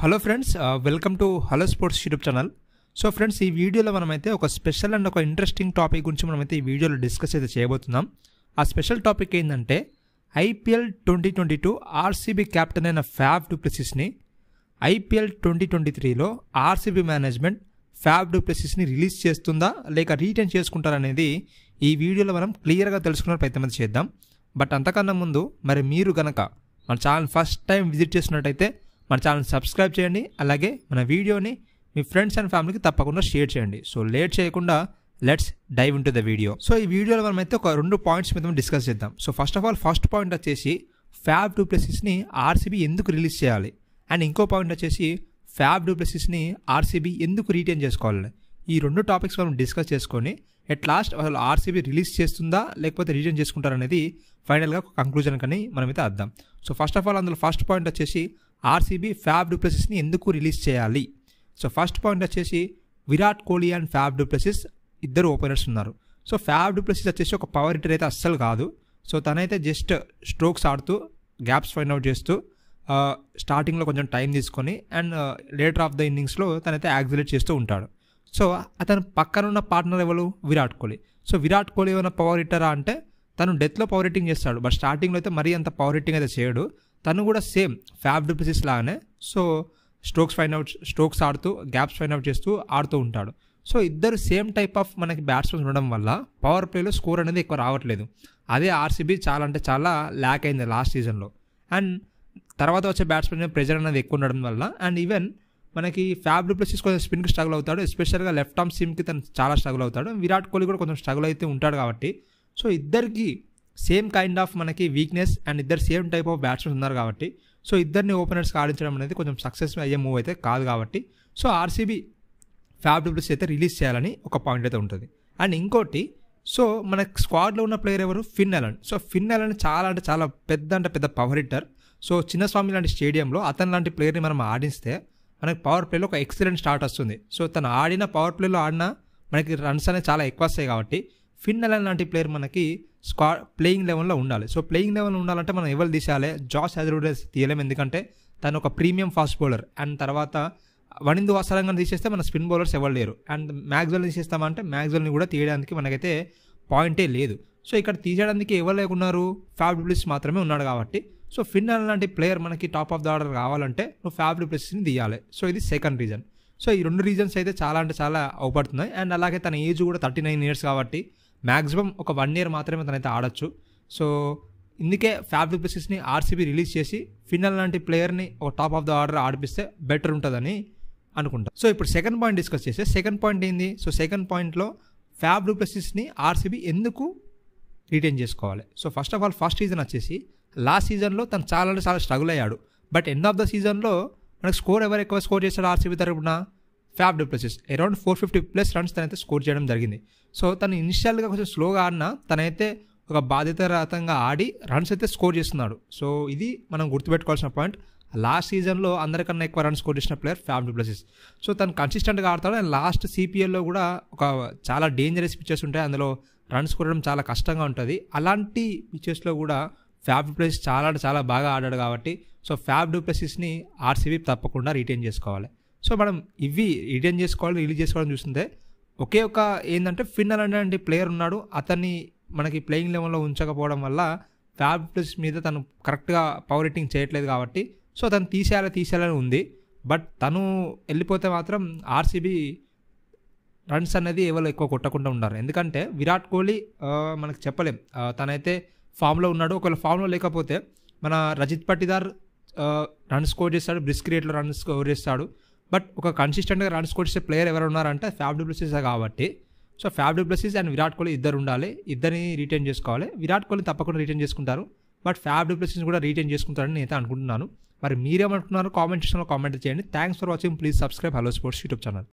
hello friends welcome to hello sports YouTube channel so friends ఈ వీడియోలో మనమైతే ఒక స్పెషల్ అండ్ ఒక ఇంట్రెస్టింగ్ టాపిక్ గురించి మనమైతే ఈ వీడియోలో డిస్కస్ అయితే చేయబోతున్నాం ఆ స్పెషల్ టాపిక్ ఏంటంటే IPL twenty twenty two RCB captain అయిన ఫ్యాబ్ డూప్లెసిస్ని ఐపీఎల్ ట్వంటీ ట్వంటీ త్రీలో ఆర్సీబీ మేనేజ్మెంట్ ఫ్యాబ్ డూప్లెసిస్ని రిలీజ్ చేస్తుందా లేక రీటైన్ చేసుకుంటారనేది ఈ వీడియోలో మనం క్లియర్గా తెలుసుకునే ప్రయత్నం అయితే చేద్దాం బట్ అంతకన్నా ముందు మరి మీరు గనక మన ఛానల్ ఫస్ట్ టైం విజిట్ చేస్తున్నట్టయితే మన ఛానల్ సబ్స్క్రైబ్ చేయండి అలాగే మన వీడియోని మీ ఫ్రెండ్స్ అండ్ ఫ్యామిలీకి తప్పకుండా షేర్ చేయండి సో లేట్ చేయకుండా let's dive into the video so ఈ వీడియోలో మనం అయితే ఒక రెండు పాయింట్స్ మీద డిస్కస్ చేద్దాం so first of all first point వచ్చేసి ఫ్యాబ్ డూప్లెసిస్ని ఆర్సీబీ ఎందుకు రిలీజ్ చేయాలి అండ్ ఇంకో పాయింట్ వచ్చేసి ఫ్యాబ్ డూప్లెసిస్ని ఆర్సీబీ ఎందుకు రీటైన్ చేసుకోవాలి ఈ రెండు టాపిక్స్ మనం డిస్కస్ చేసుకొని ఎట్ లాస్ట్ అసలు ఆర్సీబీ రిలీజ్ చేస్తుందా లేకపోతే రిటైన్ చేసుకుంటారనేది ఫైనల్గా ఒక కంక్లూజన్ కానీ మనమైతే అద్దాం సో ఫస్ట్ ఆఫ్ ఆల్ అందులో ఫస్ట్ పాయింట్ వచ్చేసి ఆర్సీబీ ఫ్యాబ్ డూప్లెసిస్ని ఎందుకు రిలీజ్ చేయాలి సో ఫస్ట్ పాయింట్ వచ్చేసి Virat Kohli and fab du Plessis ఇద్దరు ఓపెనర్స్ ఉన్నారు సో ఫ్యాబ్ డూప్లెసిస్ వచ్చేసి ఒక పవర్ హిటర్ అయితే అస్సలు కాదు సో తనైతే జస్ట్ స్ట్రోక్స్ ఆడుతూ గ్యాప్స్ ఫైండ్ అవుట్ చేస్తూ స్టార్టింగ్లో కొంచెం టైం తీసుకొని అండ్ లేటర్ ఆఫ్ ద ఇన్నింగ్స్లో తనైతే యాక్సిలేట్ చేస్తూ ఉంటాడు సో అతను పక్కన ఉన్న పార్ట్నర్ ఎవరు విరాట్ కోహ్లీ సో విరాట్ కోహ్లీ ఏమైనా పవర్ హిట్టరా అంటే తను డెత్లో పవర్ హిట్టింగ్ చేస్తాడు బట్ స్టార్టింగ్లో అయితే మరీ అంత పవర్ హిట్టింగ్ అయితే చేయడు తను కూడా సేమ్ ఫ్యాబ్ డూప్లెసిస్ లాగానే so strokes fine out strokes ఆడుతూ గ్యాప్స్ ఫైన్ అవుట్ చేస్తూ ఆడుతూ ఉంటాడు సో ఇద్దరు సేమ్ టైప్ ఆఫ్ మనకి బ్యాట్స్మెన్ ఉండడం వల్ల పవర్ ప్లేలో స్కోర్ అనేది ఎక్కువ రావట్లేదు అదే ఆర్సీబీ చాలా అంటే చాలా ల్యాక్ అయింది లాస్ట్ సీజన్లో అండ్ తర్వాత వచ్చే బ్యాట్స్మెన్ ప్రెజర్ అనేది ఎక్కువ ఉండడం వల్ల అండ్ ఈవెన్ మనకి ఫ్యాబ్ డూప్లెసిస్ కొంచెం స్పిన్కి స్ట్రగుల్ అవుతాడు ఎస్పెషల్గా లెఫ్ట్ ఆర్మ్ సిమ్కి తను చాలా స్ట్రగుల్ అవుతాడు విరాట్ కోహ్లీ కూడా కొంచెం స్ట్రగుల్ అయితే ఉంటాడు కాబట్టి సో ఇద్దరికి సేమ్ కైండ్ ఆఫ్ మనకి వీక్నెస్ అండ్ ఇద్దరు సేమ్ టైప్ ఆఫ్ బ్యాట్స్మెన్ ఉన్నారు కాబట్టి సో ఇద్దరిని ఓపెనర్స్కి ఆడించడం అనేది కొంచెం సక్సెస్ అయ్యే మూవ్ అయితే కాదు కాబట్టి సో ఆర్సీబీ ఫ్యాబ్ డూప్లెస్ అయితే రిలీజ్ చేయాలని ఒక పాయింట్ అయితే ఉంటుంది అండ్ ఇంకోటి సో మన స్క్వాడ్లో ఉన్న ప్లేయర్ ఎవరు Finn Allen so Finn Allen చాలా అంటే చాలా పెద్ద అంటే పెద్ద పవర్ హిట్టర్ సో చిన్నస్వామి లాంటి స్టేడియంలో అతను లాంటి ప్లేయర్ని మనం ఆడిస్తే మనకి పవర్ ప్లేలో ఒక ఎక్సలెంట్ స్టార్ట్ వస్తుంది సో తను ఆడిన పవర్ ప్లేలో ఆడినా మనకి రన్స్ అనేవి చాలా ఎక్కువ వస్తాయి కాబట్టి ఫిన్ అలన్ లాంటి ప్లేయర్ మనకి స్క్వా ప్లేయింగ్ లెవెల్లో ఉండాలి సో ప్లేయింగ్ లెవెల్లో ఉండాలంటే మనం ఎవరు తీసేయాలి జాస్ హెజరుడెస్ తీయలేం ఎందుకంటే తను ఒక ప్రీమియం ఫాస్ట్ బౌలర్ అండ్ తర్వాత వనిందు వాసరంగా తీసేస్తే మన స్పిన్ బౌలర్స్ ఎవరు లేరు అండ్ మ్యాక్స్వెల్ తీసేస్తామంటే మ్యాక్స్వెల్ని కూడా తీయడానికి మనకైతే పాయింటే లేదు సో ఇక్కడ తీసేయడానికి ఎవరు లేకున్నారు ఫ్యాబ్ డూప్లిస్ మాత్రమే ఉన్నాడు కాబట్టి సో ఫిన్ లాంటి ప్లేయర్ మనకి టాప్ ఆఫ్ ద ఆర్డర్ కావాలంటే నువ్వు ఫ్యాబ్ డూప్లిస్ని తీయాలి సో ఇది సెకండ్ రీజన్ సో ఈ రెండు రీజన్స్ అయితే చాలా అంటే చాలా అవపడుతున్నాయి అండ్ అలాగే తన ఏజ్ కూడా థర్టీ నైన్ ఇయర్స్ కాబట్టి మ్యాక్సిమం ఒక వన్ ఇయర్ మాత్రమే తనైతే ఆడొచ్చు సో ఇందుకే ఫ్యాబ్ డూప్లిసిస్ని ఆర్సీబీ రిలీజ్ చేసి ఫిన్నల్ లాంటి ప్లేయర్ని ఒక టాప్ ఆఫ్ ద ఆర్డర్ ఆడిపిస్తే బెటర్ ఉంటుందని అనుకుంటా సో ఇప్పుడు సెకండ్ పాయింట్ డిస్కస్ చేస్తే సెకండ్ పాయింట్ ఏంది సో సెకండ్ పాయింట్లో ఫ్యాబ్ డూప్లెసిస్ని ఆర్సీబీ ఎందుకు రిటైన్ చేసుకోవాలి so first of all first season వచ్చేసి లాస్ట్ సీజన్లో తను చాలా అంటే చాలా స్ట్రగుల్ అయ్యాడు బట్ ఎండ్ ఆఫ్ ద సీజన్లో మనకు స్కోర్ ఎవరు ఎక్కువ స్కోర్ చేశాడు ఆర్సీబీ తరపున Faf du Plessis around four fifty plus runs తనైతే స్కోర్ చేయడం జరిగింది సో తను ఇనిషియల్గా కొంచెం స్లోగా ఆడినా తనైతే ఒక బాధ్యతారతంగా ఆడి రన్స్ అయితే స్కోర్ చేస్తున్నాడు సో ఇది మనం గుర్తుపెట్టుకోవాల్సిన పాయింట్ లాస్ట్ సీజన్లో అందరికన్నా ఎక్కువ రన్స్ స్కోర్ చేసిన ప్లేయర్ ఫ్యాబ్ డూప్లెసిస్ సో తను కన్సిస్టెంట్గా ఆడతాడు అండ్ లాస్ట్ సిపిఎల్లో కూడా ఒక చాలా డేంజరస్ పిచ్చెస్ ఉంటాయి అందులో రన్స్ కొట్టడం చాలా కష్టంగా ఉంటుంది అలాంటి పిచ్చెస్లో కూడా ఫ్యాబ్ డూప్లెసిస్ చాలా అంటే చాలా బాగా ఆడాడు కాబట్టి సో ఫ్యాబ్ డూప్లెసిస్ని ఆర్సీబీ తప్పకుండా రిటైన్ చేసుకోవాలి సో మనం ఇవి రిటైన్ చేసుకోవాలి రిలీజ్ చేసుకోవాలని చూస్తుంటే ఒకే ఒక ఏంటంటే ఫిన్నల్ అంటే ప్లేయర్ ఉన్నాడు అతన్ని మనకి ప్లేయింగ్ లెవెల్లో ఉంచకపోవడం వల్ల ఫ్యాబ్ ప్లస్ మీద తను కరెక్ట్గా పవర్ హిట్టింగ్ చేయట్లేదు కాబట్టి సో తను తీసేయాలి తీసేయాలని ఉంది బట్ తను వెళ్ళిపోతే మాత్రం ఆర్సీబీ రన్స్ అనేది ఎవరు ఎక్కువ కొట్టకుండా ఉన్నారు ఎందుకంటే విరాట్ కోహ్లీ మనకు చెప్పలేం తనైతే ఫామ్లో ఉన్నాడు ఒకవేళ ఫామ్లో లేకపోతే మన రజిత్ పట్టిదార్ రన్స్ స్కోర్ చేస్తాడు బ్రిస్క్ రేట్లో రన్స్ స్కోర్ చేస్తాడు బట్ ఒక కన్సిస్టెంట్గా రన్స్ స్కోర్ చేసే ప్లేయర్ ఎవరు ఉన్నారంటే ఫ్యాబ్ డూప్లెసిస్ కాబట్టి so Faf du Plessis and Virat Kohli ఇద్దరు ఉండాలి ఇద్దరిని రిటైన్ చేసుకోవాలి విరాట్ కోహ్లీ తప్పకుండా రిటైన్ చేసుకుంటారు బట్ ఫ్యాబ్ డూప్లెసిస్ కూడా రిటైన్ చేసుకుంటారని నేనైతే అనుకుంటున్నాను మరి మీరేమనుకున్నారు కామెంట్ సెక్షన్లో కామెంట్ చేయండి thanks for watching please subscribe hello sports YouTube channel